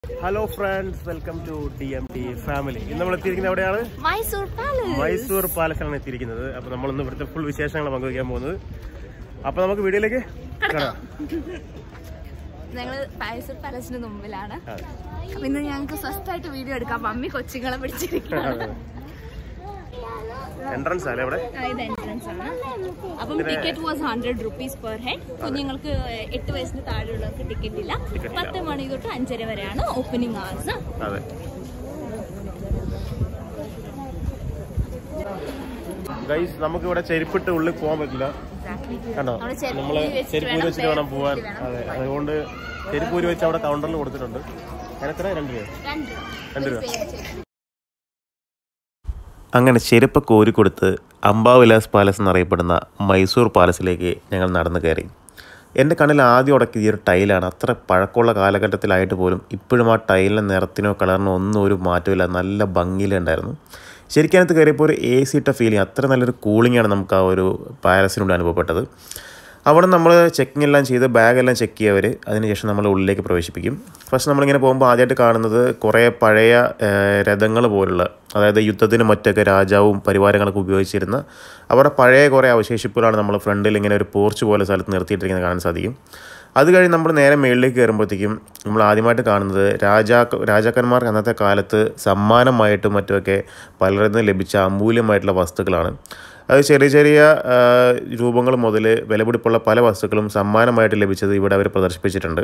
Hello friends welcome to D M T family ഇന്ന് നമ്മൾ എത്തിയിരിക്കുന്നത് എവിടെയാണ് മൈസൂർ പാലസ് മൈസൂർ പാലസിലാണ് എത്തിയിരിക്കുന്നത് അപ്പൊ നമ്മളിന്ന് ഇവിടുത്തെ ഫുൾ വിശേഷങ്ങൾ പങ്കുവയ്ക്കാൻ പോകുന്നത് അപ്പൊ നമുക്ക് വീഡിയോയിലേക്ക് കാണാം ഞങ്ങള് മൈസൂർ പാലസിന് മുമ്പിലാണ് അതെ. അപ്പൊ ഇന്ന് ഞങ്ങൾക്ക് ഫസ്റ്റ് ആയിട്ട് വീഡിയോ എടുക്കാം മമ്മി കൊച്ചുങ്ങളെ പിടിച്ചിരിക്കുകയാണ് എൻട്രൻസ് അല്ലേ ഇവിടെ ആ, ഇത് എൻട്രൻസ് ആണ് അപ്പം ticket was hundred rupees per head കുഞ്ഞുങ്ങൾക്ക് എട്ട് വയസ്സിന് താഴെയുള്ളവർക്ക് ടിക്കറ്റ് ഇല്ല Ticket ഇല്ല. പത്ത് മണി തൊട്ട് അഞ്ചര വരെയാണ് ഓപ്പണിംഗ് ആവേഴ്സ് അതെ ഗൈസ് നമുക്ക് ഇവിടെ ചെരുപ്പിട്ട് ഉള്ളിൽ പോകാൻ പറ്റില്ല കണ്ടോ നമ്മള് ചെരുപ്പ് നമ്മള് ഊരി വെച്ചിട്ട് ചെരുപ്പ് ഊരി വേണം വെച്ചിട്ട് വേണം പോവാൻ വേണം അതെ അതുകൊണ്ട് ചെരുപ്പ് ഊരി വെച്ച് അവിടെ കൗണ്ടറിൽ കൊടുത്തിട്ടുണ്ട് അതിനെത്ര രണ്ട് രൂപ രണ്ട് രൂപ അങ്ങനെ ചെരുപ്പ് കോരിക്കൊടുത്ത് അംബാവിലാസ് പാലസ് എന്നറിയപ്പെടുന്ന മൈസൂർ പാലസിലേക്ക് ഞങ്ങൾ നടന്നു കയറി എൻ്റെ കണ്ണിൽ ആദ്യം ഉടക്കിയ ഈ ഒരു ടൈലാണ് അത്ര പഴക്കമുള്ള കാലഘട്ടത്തിലായിട്ട് പോലും ഇപ്പോഴും ആ ടൈലിൻ്റെ നിറത്തിനോ കളറിനോ ഒന്നും ഒരു മാറ്റമില്ല നല്ല ഭംഗിയിലുണ്ടായിരുന്നു ശരിക്കും അതിനകത്ത് കയറിയപ്പോൾ ഒരു എ സി ഇട്ട ഫീലിംഗ് അത്ര നല്ലൊരു കൂളിംഗാണ് നമുക്ക് ആ ഒരു പാലസിനോട് അനുഭവപ്പെട്ടത് അവിടെ നമ്മൾ ചെക്കിംഗ് എല്ലാം ചെയ്ത് ബാഗെല്ലാം ചെക്ക് ചെയ്യവർ അതിനുശേഷം നമ്മൾ ഉള്ളിലേക്ക് പ്രവേശിപ്പിക്കും ഫസ്റ്റ് നമ്മളിങ്ങനെ പോകുമ്പോൾ ആദ്യമായിട്ട് കാണുന്നത് കുറേ പഴയ രഥങ്ങൾ പോലുള്ള അതായത് യുദ്ധത്തിന് മറ്റൊക്കെ രാജാവും പരിവാരങ്ങളൊക്കെ ഉപയോഗിച്ചിരുന്ന അവിടെ പഴയ കുറേ അവശേഷിപ്പുകളാണ് നമ്മൾ ഫ്രണ്ടിൽ ഇങ്ങനെ ഒരു പോർച്ച് പോലെ സ്ഥലത്ത് നിർത്തിയിട്ടിരിക്കുന്നത് കാണാൻ സാധിക്കും അത് കഴിഞ്ഞ് നമ്മൾ നേരെ മുകളിലേക്ക് കയറുമ്പോഴത്തേക്കും നമ്മൾ ആദ്യമായിട്ട് കാണുന്നത് രാജാ രാജാക്കന്മാർക്ക് അന്നത്തെ കാലത്ത് സമ്മാനമായിട്ടും മറ്റുമൊക്കെ പലരിൽ നിന്ന് ലഭിച്ച അമൂല്യമായിട്ടുള്ള വസ്തുക്കളാണ് അത് ചെറിയ ചെറിയ ആ, രൂപങ്ങൾ മുതൽ വിലപിടിപ്പുള്ള പല വസ്തുക്കളും സമ്മാനമായിട്ട് ലഭിച്ചത് ഇവിടെ അവർ പ്രദർശിപ്പിച്ചിട്ടുണ്ട്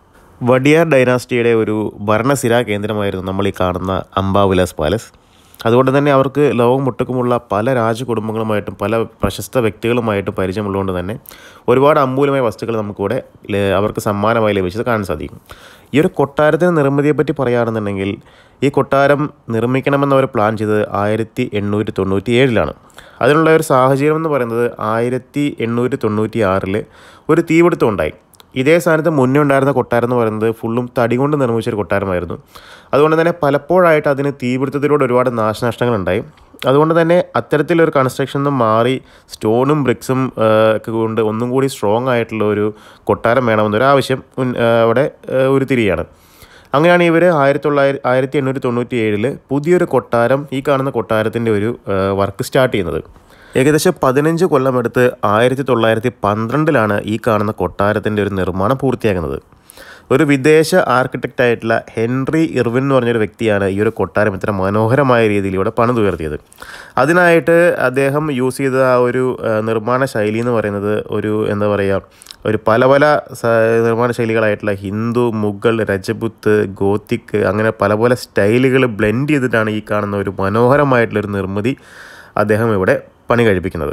വഡിയാർ ഡൈനാസ്റ്റിയുടെ ഒരു ഭരണസിരാ കേന്ദ്രമായിരുന്നു നമ്മൾ ഈ കാണുന്ന അംബാവിലാസ് പാലസ് അതുകൊണ്ട് തന്നെ അവർക്ക് ലോകം മുട്ടക്കുമുള്ള പല രാജകുടുംബങ്ങളുമായിട്ടും പല പ്രശസ്ത വ്യക്തികളുമായിട്ടും പരിചയമുള്ളതുകൊണ്ട് തന്നെ ഒരുപാട് അമൂല്യമായ വസ്തുക്കൾ നമുക്കിവിടെ ല- അവർക്ക് സമ്മാനമായി ലഭിച്ചത് കാണാൻ സാധിക്കും ഈ ഒരു കൊട്ടാരത്തിൻ്റെ നിർമ്മിതിയെപ്പറ്റി പറയുകയാണെന്നുണ്ടെങ്കിൽ ഈ കൊട്ടാരം നിർമ്മിക്കണമെന്ന് അവർ പ്ലാൻ ചെയ്തത് ആയിരത്തി എണ്ണൂറ്റി തൊണ്ണൂറ്റി ഏഴിലാണ് അതിനുള്ള ഒരു സാഹചര്യം എന്ന് പറയുന്നത് ആയിരത്തി എണ്ണൂറ്റി തൊണ്ണൂറ്റി ആറിൽ ഒരു തീപിടുത്തം ഉണ്ടായി ഇതേ സ്ഥാനത്ത് മുന്നേ ഉണ്ടായിരുന്ന കൊട്ടാരം എന്ന് പറയുന്നത് ഫുള്ളും തടി കൊണ്ട് നിർമ്മിച്ച ഒരു കൊട്ടാരമായിരുന്നു അതുകൊണ്ട് തന്നെ പലപ്പോഴായിട്ട് അതിന് തീപിടുത്തത്തിലൂടെ ഒരുപാട് നാശനഷ്ടങ്ങളുണ്ടായി അതുകൊണ്ട് തന്നെ അത്തരത്തിലൊരു കൺസ്ട്രക്ഷൻ നിന്ന് മാറി സ്റ്റോണും ബ്രിക്സും ഒക്കെ കൊണ്ട് ഒന്നും കൂടി സ്ട്രോങ് ആയിട്ടുള്ള ഒരു കൊട്ടാരം വേണമെന്നൊരു ആവശ്യം മുൻ- ആ, അവിടെ ആ, ഉരുത്തിരിയാണ് അങ്ങനെയാണ് ഇവർ ആയിരത്തി തൊള്ളായിരത്തി ആയിരത്തി എണ്ണൂറ്റി തൊണ്ണൂറ്റി ഏഴിൽ പുതിയൊരു കൊട്ടാരം ഈ കാണുന്ന കൊട്ടാരത്തിൻ്റെ ഒരു വർക്ക് സ്റ്റാർട്ട് ചെയ്യുന്നത് ഏകദേശം പതിനഞ്ച് കൊല്ലമെടുത്ത് ആയിരത്തി തൊള്ളായിരത്തി പന്ത്രണ്ടിലാണ് ഈ കാണുന്ന കൊട്ടാരത്തിൻ്റെ ഒരു നിർമ്മാണം പൂർത്തിയാക്കുന്നത് ഒരു വിദേശ ആർക്കിടെക്റ്റ് ആയിട്ടുള്ള ഹെൻറി ഇർവിൻ എന്ന് പറഞ്ഞൊരു വ്യക്തിയാണ് ഈ ഒരു കൊട്ടാരം ഇത്ര മനോഹരമായ രീതിയിൽ ഇവിടെ പണിതുയർത്തിയത് അതിനായിട്ട് അദ്ദേഹം യൂസ് ചെയ്ത ആ ഒരു ആ, നിർമ്മാണ ശൈലി എന്ന് പറയുന്നത് ഒരു എന്താ പറയുക ഒരു പല പല സ- നിർമ്മാണ ശൈലികളായിട്ടുള്ള ഹിന്ദു മുഗൾ രജപുത്ത് ഗോത്തിക് അങ്ങനെ പല പല സ്റ്റൈലുകൾ ബ്ലെൻഡ് ചെയ്തിട്ടാണ് ഈ കാണുന്ന ഒരു മനോഹരമായിട്ടുള്ളൊരു നിർമ്മിതി അദ്ദേഹം ഇവിടെ പണി കഴിപ്പിക്കുന്നത്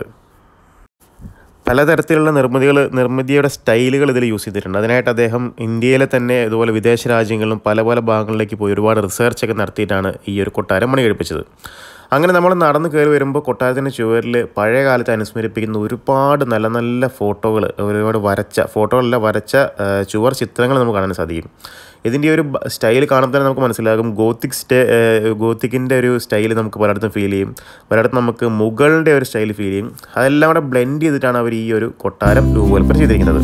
പലതരത്തിലുള്ള നിർമ്മിതികൾ നിർമ്മിതിയുടെ സ്റ്റൈലുകൾ ഇതിൽ യൂസ് ചെയ്തിട്ടുണ്ട് അതിനായിട്ട് അദ്ദേഹം ഇന്ത്യയിലെ തന്നെ ഇതുപോലെ വിദേശ രാജ്യങ്ങളിലും പല പല ഭാഗങ്ങളിലേക്ക് പോയി ഒരുപാട് റിസർച്ച് ഒക്കെ നടത്തിയിട്ടാണ് ഈ ഒരു കൊട്ടാരം പണി കഴിപ്പിച്ചത് അങ്ങനെ നമ്മൾ നടന്ന് കയറി വരുമ്പോൾ കൊട്ടാരത്തിൻ്റെ ചുവരിൽ പഴയ കാലത്ത് അനുസ്മരിപ്പിക്കുന്ന ഒരുപാട് നല്ല നല്ല ഫോട്ടോകൾ ഒരുപാട് വരച്ച ഫോട്ടോകളല്ല വരച്ച ആ, ചുവർ ചിത്രങ്ങൾ നമുക്ക് കാണാൻ സാധിക്കും ഇതിൻ്റെ ഒരു സ്റ്റൈൽ കാണുമ്പോൾ തന്നെ നമുക്ക് മനസ്സിലാകും ഗോത്തിക് സ്റ്റേ ഗോത്തിക്കിൻ്റെ ഒരു സ്റ്റൈൽ നമുക്ക് പലയിടത്തും ഫീൽ ചെയ്യും പലയിടത്തും നമുക്ക് മുഗളിൻ്റെ ഒരു സ്റ്റൈൽ ഫീൽ ചെയ്യും അതെല്ലാം കൂടെ ബ്ലെൻഡ് ചെയ്തിട്ടാണ് അവർ ഈ ഒരു കൊട്ടാരം രൂപകൽപ്പന ചെയ്തിരിക്കുന്നത്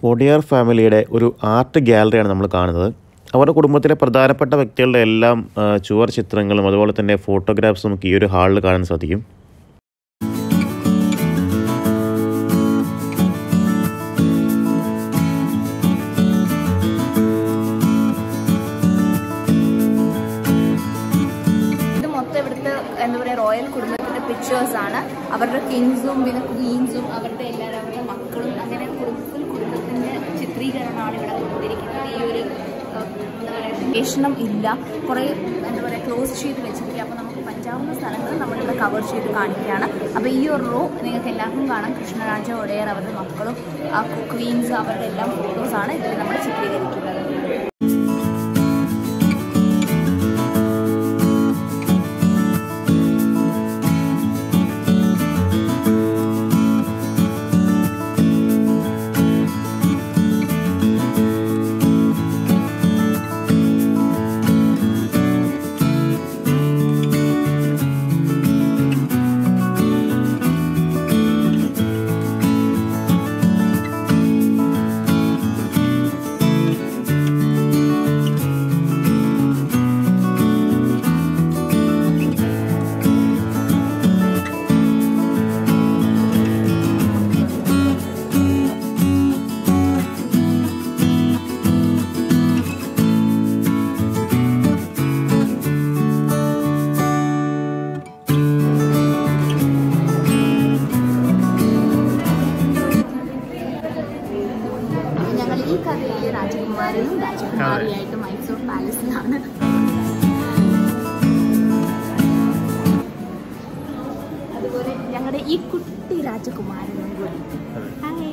ഒഡിയാർ ഫാമിലിയുടെ ഒരു ആർട്ട് ഗാലറിയാണ് നമ്മൾ കാണുന്നത് അവരുടെ കുടുംബത്തിലെ പ്രധാനപ്പെട്ട വ്യക്തികളുടെ എല്ലാം ആ, ചുവർ ചിത്രങ്ങളും അതുപോലെ തന്നെ ഫോട്ടോഗ്രാഫ്സും നമുക്ക് ഈ ഒരു ഹാളിൽ കാണാൻ സാധിക്കും ഇത് മൊത്തം ഇവിടുത്തെ എന്താ പറയുക റോയൽ കുടുംബത്തിന്റെ പിക്ചേഴ്സ് ആണ് അവരുടെ കിങ്സും പിന്നെ ക്വീൻസും അവരുടെ എല്ലാവരും അവരുടെ മക്കളും അങ്ങനെ കുടുംബത്തിൽ കുടുംബത്തിന്റെ ചിത്രീകരണമാണ് ഇവിടെ കൊടുത്തിരിക്കുന്നത് ഈ ഒരു ഏഹ്, എന്താ പറയുക ലൊക്കേഷനും ഇല്ല കുറേ എന്താ പറയുക ക്ലോസ് ചെയ്ത് വെച്ചിരിക്കുക അപ്പോൾ നമുക്ക് പറ്റാവുന്ന സ്ഥലങ്ങൾ നമ്മളിവിടെ കവർ ചെയ്ത് കാണിക്കുകയാണ് അപ്പോൾ ഈ ഒരു റോ നിങ്ങൾക്ക് എല്ലാവർക്കും കാണാം കൃഷ്ണരാജ ഒടയർ അവരുടെ മക്കളും ആ ക്വീൻസ് അവരുടെ എല്ലാം ഫോട്ടോസാണ് ഇതിൽ നമ്മൾ ചിത്രീകരിക്കുന്നത് അപ്പോൾ ഞങ്ങൾ ഈ കഥയിലെ രാജകുമാരനും രാജകുമാരിയായിട്ട് മൈസൂർ പാലസിലാണ് അതുപോലെ ഞങ്ങളുടെ ഈ കുട്ടി രാജകുമാരനും കൂടി ഹായ്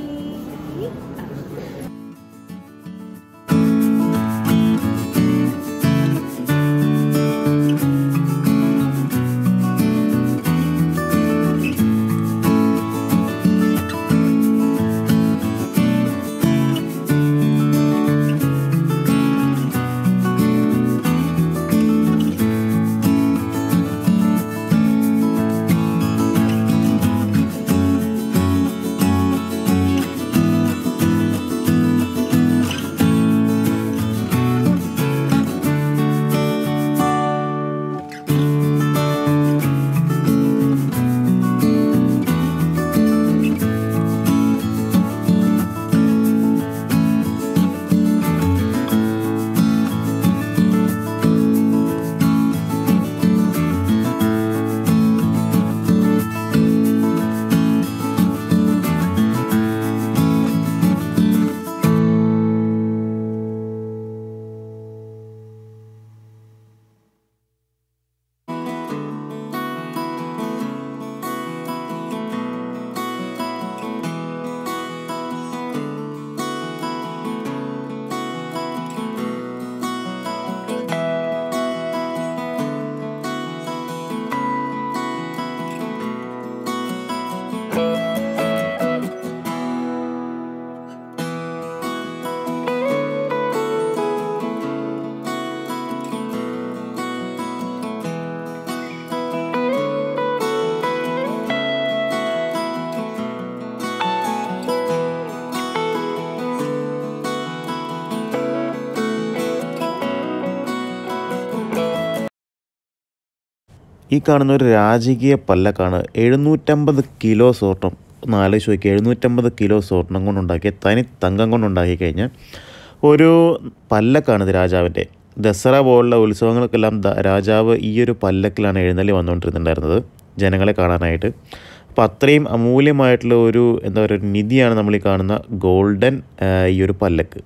ഈ കാണുന്ന ഒരു രാജകീയ പല്ലക്കാണ് എഴുന്നൂറ്റമ്പത് കിലോ സ്വർണം ഒന്ന് ആലോചിച്ച് നോക്കി എഴുന്നൂറ്റമ്പത് കിലോ സ്വർണം കൊണ്ടുണ്ടാക്കിയ തനി തങ്കം കൊണ്ടുണ്ടാക്കി കഴിഞ്ഞാൽ ഒരു പല്ലക്കാണിത് രാജാവിൻ്റെ ദസറ പോലുള്ള ഉത്സവങ്ങൾക്കെല്ലാം ദ- രാജാവ് ഈ ഒരു പല്ലക്കിലാണ് എഴുന്നള്ളി വന്നുകൊണ്ടിരുന്നുണ്ടായിരുന്നത് ജനങ്ങളെ കാണാനായിട്ട് അപ്പോൾ അത്രയും അമൂല്യമായിട്ടുള്ള ഒരു എന്താ പറയുക ഒരു നിധിയാണ് നമ്മൾ ഈ കാണുന്ന ഗോൾഡൻ ആ, ഈ ഒരു പല്ലക്ക്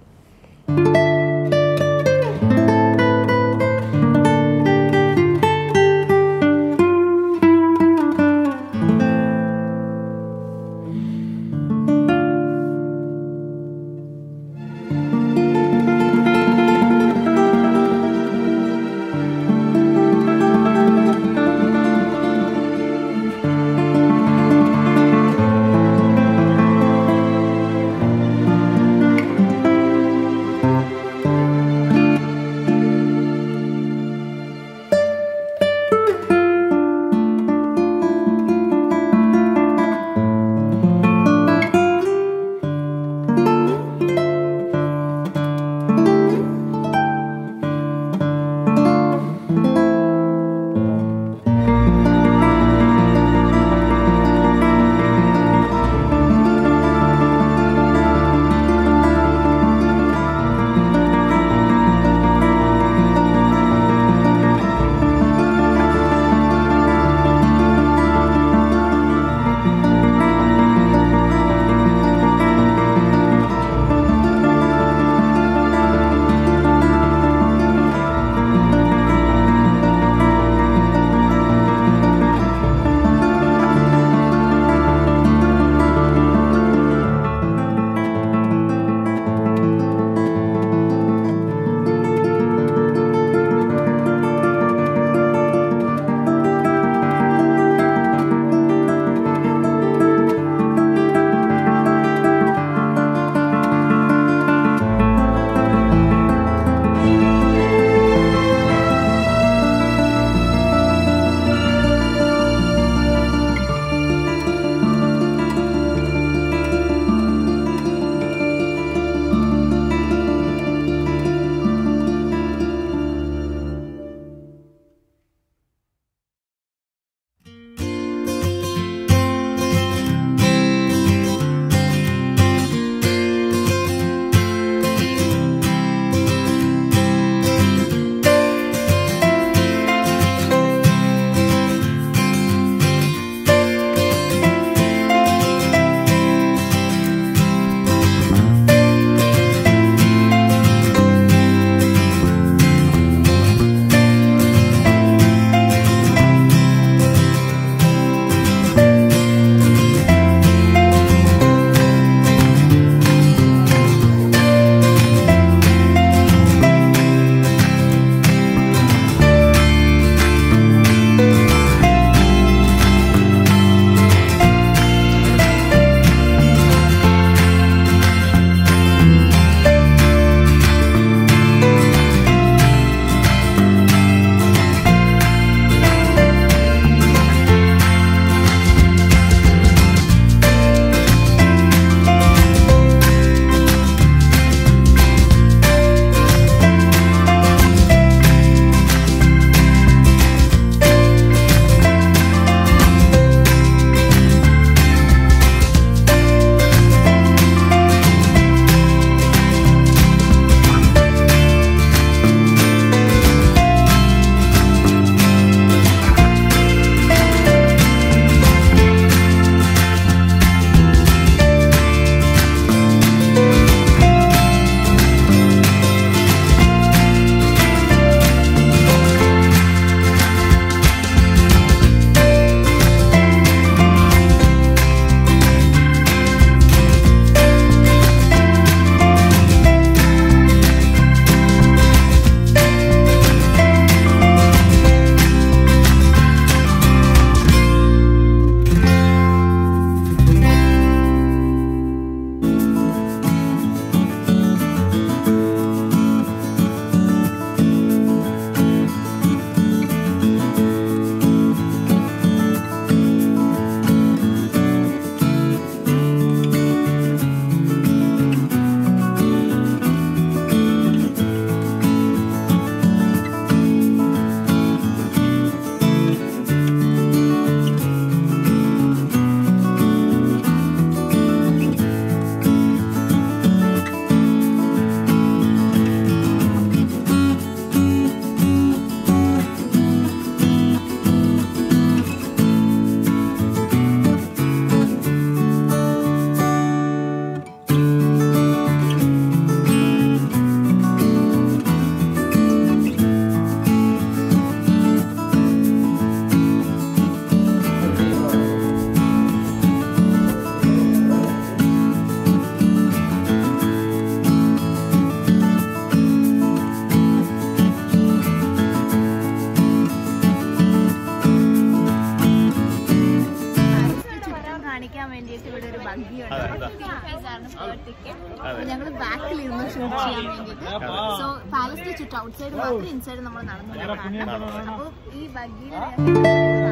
ബാക്കിൽ ഇരുന്ന് ഷൂട്ട് ചെയ്യാൻ വേണ്ടിയിട്ട് സോ പാലസിന്റെ ചുറ്റും ഔട്ട്സൈഡ് മാത്രം ഇൻസൈഡ് നമ്മൾ നടന്നു കാണണം അപ്പോൾ ഈ ബഗ്ഗിയിൽ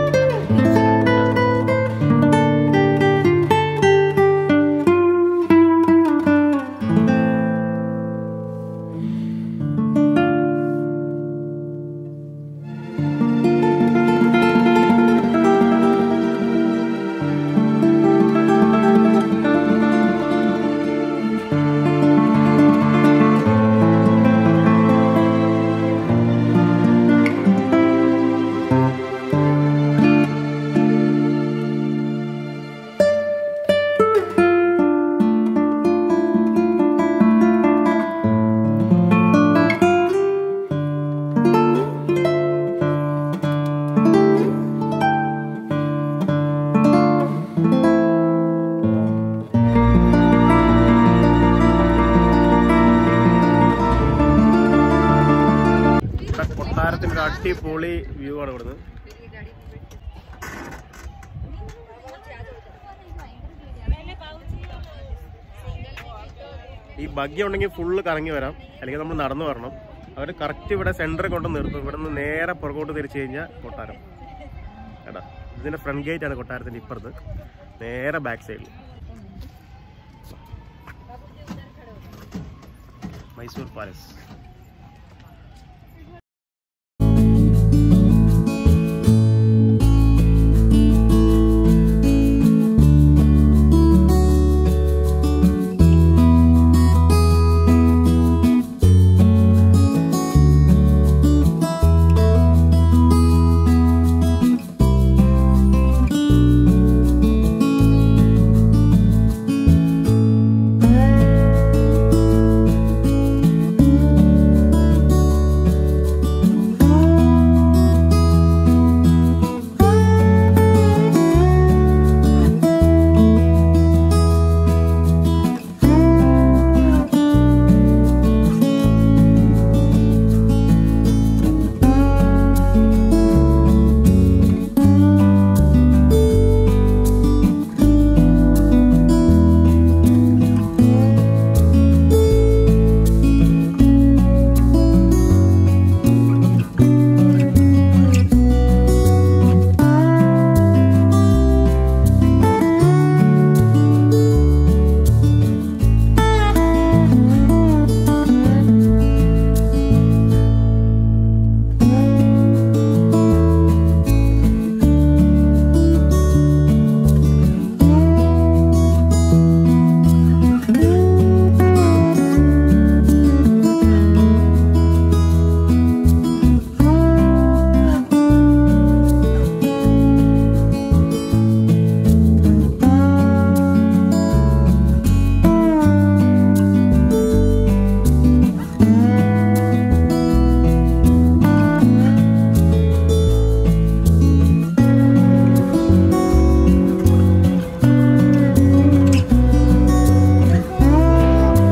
ഇവിടെ കൊട്ടാരത്തിന്റെ ഒരു അടിപൊളി വ്യൂ ആണ് ഇവിടുന്ന് ഈ ബഗ്ഗി ഉണ്ടെങ്കിൽ ഫുള്ള് കറങ്ങി വരാം അല്ലെങ്കിൽ നമ്മൾ നടന്നു വരണം അവർ കറക്റ്റ് ഇവിടെ സെന്ററിൽ കൊണ്ട് നിർത്തും ഇവിടെ നിന്ന് നേരെ പുറകോട്ട് തിരിച്ചു കഴിഞ്ഞാൽ കൊട്ടാരം കേട്ടാ ഇതിന്റെ ഫ്രണ്ട് ഗേറ്റ് ആണ് കൊട്ടാരത്തിന്റെ ഇപ്പുറത്ത് നേരെ ബാക്ക് സൈഡിൽ മൈസൂർ പാലസ്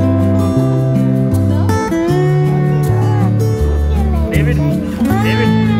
ഡേവിഡ് ഡേവിഡ്